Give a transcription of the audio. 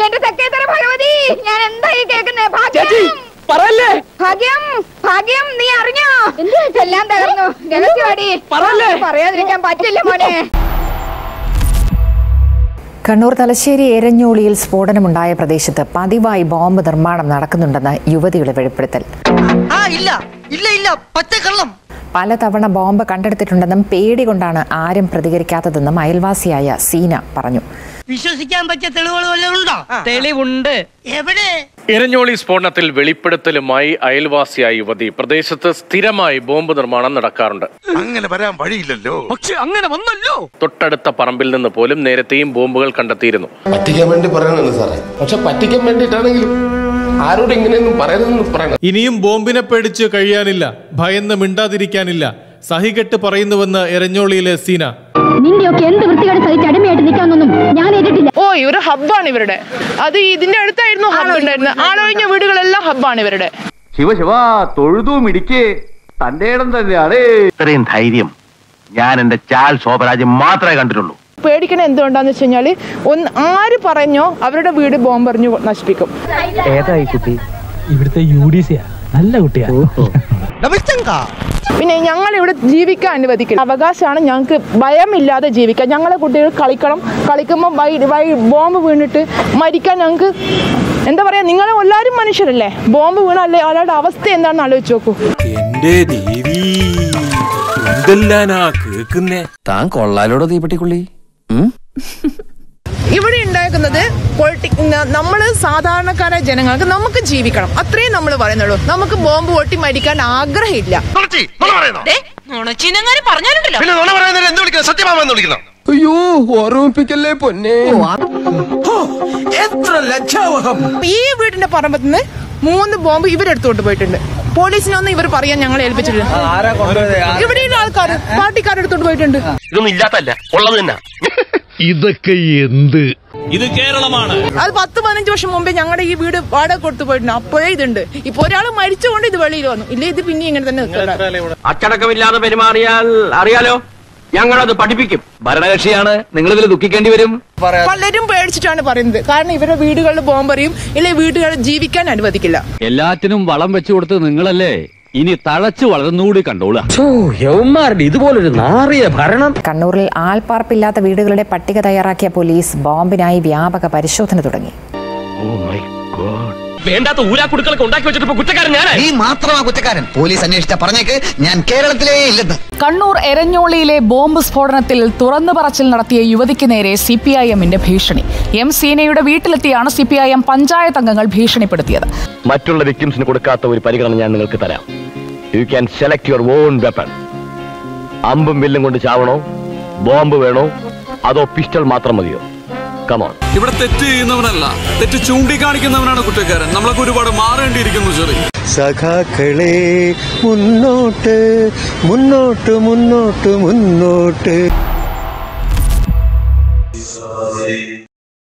എന്റെ തെക്കേത്തര ഭഗവതി ഞാൻ എന്തായി കേൾക്കുന്നേ ചേച്ചി ഭാഗ്യം പറയല്ലേ ഭാഗ്യം ഭാഗ്യം നീ അറിഞ്ഞോ എല്ലാം തകർന്നു രഹസ്യവാടി പറയല്ലേ? പറയാതിരിക്കാൻ പറ്റില്ല മോനെ കണ്ണൂർ തലശ്ശേരി എരഞ്ഞോളിയിൽ സ്ഫോടനമുണ്ടായ പ്രദേശത്ത് പതിവായി ബോംബ് നിർമ്മാണം നടക്കുന്നുണ്ടെന്ന് യുവതിയുടെ വെളിപ്പെടുത്തൽ ആ ഇല്ല ഇല്ല ഇല്ല പച്ചക്കള്ളം പലതവണ ബോംബ് കണ്ടെടുത്തിട്ടുണ്ടെന്നും പേടി കൊണ്ടാണ് ആരും പ്രതികരിക്കാത്തതെന്നും അയൽവാസിയായ സീന പറഞ്ഞു വിശ്വസിക്കാൻ പറ്റിയ തെളിവുകൾ വല്ലതും ഉണ്ടോ തെളിവുണ്ട് എവിടെ ഇരഞ്ഞോളി സ്ഫോടനത്തിൽ വെളിപ്പെടുത്തലുമായി അയൽവാസിയായ യുവതി പ്രദേശത്ത് സ്ഥിരമായി ബോംബ് നിർമ്മാണം നടക്കാറുണ്ട് അങ്ങനെ വരാൻ വഴിയില്ലല്ലോ പക്ഷെ അങ്ങനെ വന്നല്ലോ തൊട്ടടുത്ത പറമ്പിൽ നിന്ന് പോലും നേരത്തെയും ബോംബുകൾ കണ്ടെത്തിയിരുന്നു പറ്റിക്കാൻ വേണ്ടി പറയണതാണ് സാറേ പക്ഷെ പറ്റിക്കാൻ വേണ്ടിയിട്ടാണെങ്കിലും ആരോട് ഇങ്ങനെയൊന്നും പറയരുതെന്ന് പറയണം ഇനിയും ബോംബിനെ പേടിച്ച് കഴിയാനില്ല ഭയന്ന് മിണ്ടാതിരിക്കാനില്ല സഹികെട്ട് പറയുന്നുവെന്ന് എരഞ്ഞോളിയിലെ സീന നിന്റെയൊക്കെ എന്ത് വൃത്തികേട് സഹിച്ച് അടിമയായിട്ട് നിൽക്കാന്നൊന്നും ഞാൻ ഏറ്റിട്ടില്ല ഓ ഇവര് ഹബ്ബാണ് ഇവരുടെ അത് ഇതിന്റെ അടുത്തായിരുന്നു ഹബ്ബ് ഉണ്ടായിരുന്നത് ആളൊഴിഞ്ഞ വീടുകളെല്ലാം ഹബ്ബാണ് ഇവരുടെ ശിവ ശിവ തൊഴുതും ഇടിക്ക് തന്റെ ഇടം തന്നെയാണ് ഇത്രയും ധൈര്യം ഞാൻ എന്റെ ചാൽ ശോഭരാജ് മാത്രമേ കണ്ടിട്ടുള്ളൂ പേടിക്കണ എന്തുകൊണ്ടാന്ന് വെച്ച് കഴിഞ്ഞാല് ഒന്ന് ആര് പറഞ്ഞോ അവരുടെ വീട് ബോംബെറിഞ്ഞു നശിപ്പിക്കും ഏതായി കുട്ടി ഇവിടുത്തെ യു ഡി സിയാ നല്ല കുട്ടിയാ ഡബിൾ ചങ്ക പിന്നെ ഞങ്ങൾ ഇവിടെ ജീവിക്കാൻ അനുവദിക്കില്ല അവകാശമാണ് ഞങ്ങൾക്ക് ഭയമില്ലാതെ ജീവിക്കാൻ ഞങ്ങളെ കുട്ടികൾ കളിക്കണം കളിക്കുമ്പോൾ വൈ വൈ ബോംബ് വീണിട്ട് മരിക്കാൻ ഞങ്ങൾക്ക് എന്താ പറയാ നിങ്ങളെ എല്ലാവരും മനുഷ്യരല്ലേ ബോംബ് വീണല്ലേ ഒരാളുടെ അവസ്ഥ എന്താണെന്ന് ആലോചിച്ച് നോക്കൂ എന്റെ ദേവി എന്തെല്ലാനാ കേക്കുന്നേ താൻ കൊള്ളാലോടോ തീപ്പെട്ടിക്കുള്ളി ഇവിടെ ഉണ്ടാക്കുന്നത് പൊളിറ്റിക് നമ്മൾ സാധാരണക്കാരായ ജനങ്ങൾക്ക് നമുക്ക് ജീവിക്കണം അത്രയും നമ്മൾ പറയുന്നുള്ളൂ നമുക്ക് ബോംബ് പൊട്ടി മരിക്കാൻ ആഗ്രഹമില്ല നുണച്ചിനങ്ങനെ പറഞ്ഞാലുണ്ടല്ലോ പിന്നെ നുണ പറയുന്നവരെ എന്ത് വിളിക്കണം സത്യമാമെന്ന് വിളിക്കണം അയ്യോ ഓർമ്മിപ്പിക്കല്ലേ പൊന്നെ ഈ വീടിന്റെ പറമ്പത്ത് നിന്ന് മൂന്ന് ബോംബ് ഇവരെടുത്തോണ്ട് പോയിട്ടുണ്ട് പോലീസിനൊന്നും ഇവർ പറയാൻ ഞങ്ങളെ ഏൽപ്പിച്ചിട്ടുണ്ട് ഇവിടെയുള്ള ആൾക്കാർ പാർട്ടിക്കാരെടുത്തോണ്ട് പോയിട്ടുണ്ട് ഇതൊന്നും ഇല്ലാത്തല്ല ഉള്ളത് തന്നെ ഇതൊക്കെ എന്ത് ഇത് കേരളമാണ് അത് പത്ത് പതിനഞ്ച് വർഷം മുമ്പേ ഞങ്ങളുടെ ഈ വീട് വാടക കൊടുത്തു പോയിട്ടുണ്ട് അപ്പോഴേ ഇതുണ്ട് ഇപ്പൊ ഒരാൾ മരിച്ചുകൊണ്ട് ഇത് വെളിയിൽ വന്നു ഇല്ലേ ഇത് പിന്നെ ഇങ്ങനെ തന്നെ നിൽക്കണം അച്ചടക്കമില്ലാതെ പെരുമാറിയാൽ അറിയാലോ ഞങ്ങളത് പഠിപ്പിക്കും ഭരണകക്ഷിയാണ് നിങ്ങൾ ഇതിൽ ദുഃഖിക്കേണ്ടി വരും പലരും പേടിച്ചിട്ടാണ് പറയുന്നത് കാരണം ഇവരുടെ വീടുകളിൽ ബോംബെറിയും ഇല്ലേ വീടുകളിൽ ജീവിക്കാൻ അനുവദിക്കില്ല എല്ലാത്തിനും വളം വെച്ചു കൊടുത്ത് നിങ്ങളല്ലേ ഇനി തഴച്ചു വളർന്നുകൂടി കണ്ടോളാം യവന്മാരുടെ ഇതുപോലൊരു നാറിയ ഭരണം കണ്ണൂരിൽ ആൾപ്പാർപ്പില്ലാത്ത വീടുകളുടെ പട്ടിക തയ്യാറാക്കിയ പോലീസ് ബോംബിനായി വ്യാപക പരിശോധന തുടങ്ങി വേണ്ടാത്ത ഊരാക്കുടുക്കളൊക്കെ ഉണ്ടാക്കി വെച്ചിട്ട് കുറ്റക്കാരൻ ഞാനാ നീ മാത്രമാ കുറ്റക്കാരൻ പോലീസ് അന്വേഷിച്ച പറഞ്ഞേക്ക് ഞാൻ കേരളത്തിലേ ഇല്ലെന്ന് കണ്ണൂർ എരഞ്ഞോളിയിലെ ബോംബ് സ്ഫോടനത്തിൽ തുറന്നു പറച്ചിൽ നടത്തിയ യുവതിക്ക് നേരെ സി പി ഐ എമ്മിന്റെ ഭീഷണി എം സീനയുടെ വീട്ടിലെത്തിയാണ് C P I M panchayat അംഗങ്ങൾ ഭീഷണിപ്പെടുത്തിയത് മറ്റുള്ള വിക്ടിംസിന് കൊടുക്കാത്ത ഒരു പരിഗണന ഞാൻ നിങ്ങൾക്ക് തരാം you can select your own weapon അമ്പും വില്ലും കൊണ്ട് ചാവണോ ബോംബ് വേണോ അതോ പിസ്റ്റൾ മാത്രം മതിയോ കമോൺ ഇവിടെ തെറ്റ് ചെയ്യുന്നവനല്ല തെറ്റ് ചൂണ്ടിക്കാണിക്കുന്നവനാണ് കുറ്റക്കാരൻ നമ്മളൊക്കെ ഒരുപാട് മാറേണ്ടിയിരിക്കുന്നു ചെറിയ സഖാക്കളെ മുന്നോട്ട് മുന്നോട്ട് മുന്നോട്ട് മുന്നോട്ട്